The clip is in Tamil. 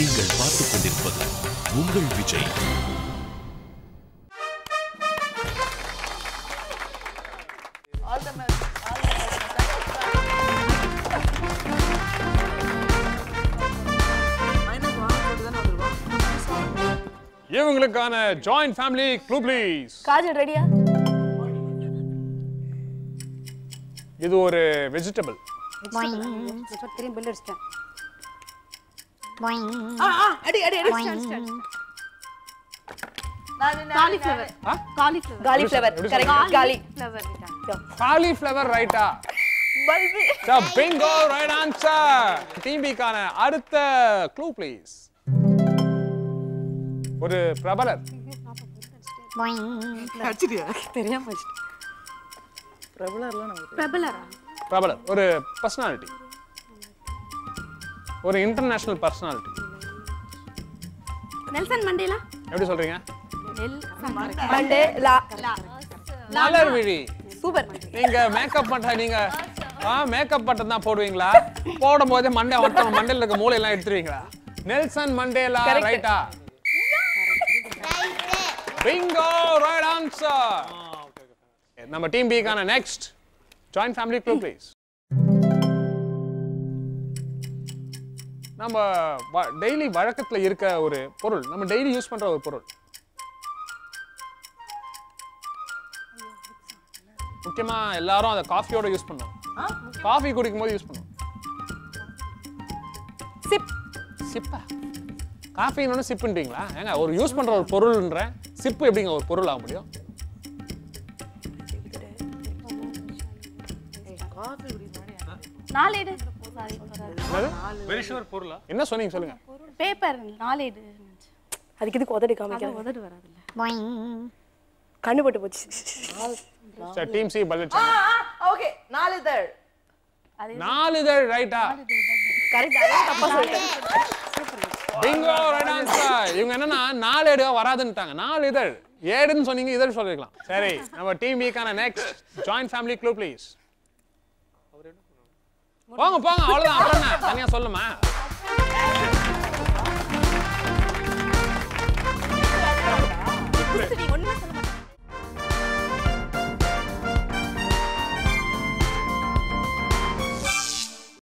நீங்கள் பார்த்துக் கொண்டிருப்பது உங்கள் விஜய் இவங்களுக்கான joint family clue please Kajal ரெடியா இது ஒரு வெஜிடபிள் திரும்பி பில் அடிச்சிட்டேன் அடி அடி அடி காலிஃப்ளவர் காலிஃப்ளவர் காலிஃப்ளவர் எப்படி கரெக்ட் காலி காலிஃப்ளவர் ரைட்டா பல்பி பிங்கோ ரைட் ஆன்சர் டீம் பிக்கான அடுத்த க்ளூ ப்ளீஸ் ஒரு பிரபலர் அடிச்சிட்டியா தெரியாம வச்சிட்டேன் பிரபலரா பிரபலர் ஒரு பர்சனாலிட்டி ஒரு இன்டர்நேஷனல் பர்சனாலிட்டி நெல்சன் மண்டேலா எப்படி சொல்றீங்க மண்டே லா மலர் விழி சூப்பர் நீங்க மேக்கப் பண்ற நீங்க ஆ மேக்கப் பட்டன் தான் போடுவீங்களா போடும் போதே மண்டே ஒட்டம் மண்டையில இருக்க மூளை எல்லாம் எடுத்துருவீங்களா நெல்சன் மண்டேலா Correct. ரைட்டா பிங்கோ ரைட் ஆன்சர் நம்ம டீம் பிக்கான next joint family clue please நம்ம டெய்லி வழக்கத்துல இருக்க ஒரு பொருள் நம்ம டெய்லி யூஸ் பண்ற ஒரு பொருள் முக்கியமா எல்லாரும் அதை காஃபியோட யூஸ் பண்ணுவோம் காஃபி குடிக்கும் போது யூஸ் பண்ணுவோம் சிப் சிப்பா காஃபின்னு சிப்புன்றீங்களா ஏங்க ஒரு யூஸ் பண்ற ஒரு பொருள்ன்ற சிப்பு எப்படிங்க ஒரு பொருள் ஆக முடியும் நாளேடு என்னது பொருளா என்ன சொன்னீங்க சொல்லுங்க பேப்பர் நாளேடு அதுக்கு இதுக்கு உதடி காமிக்கிறேன் உதடு வராதுல்ல கண்ணு போட்டு போச்சு சரி டீம் சி பதில் ஓகே நாளிதழ் நாலு இதழ் ரைட்டா கரெக்ட் அதான் தப்பா சொல்லிட்டேன் பிங்கோ ரைட் ஆன்சர் இவங்க என்னன்னா நாலு ஏடு வராதுன்னுட்டாங்க நாலு இதழ் ஏடுன்னு சொன்னீங்க இதழ் சொல்லிருக்கலாம் சரி நம்ம டீம் வீக்கான next joint family clue please போங்க போங்க அவ்வளவுதான் அப்புறம் என்ன தனியா சொல்லுமா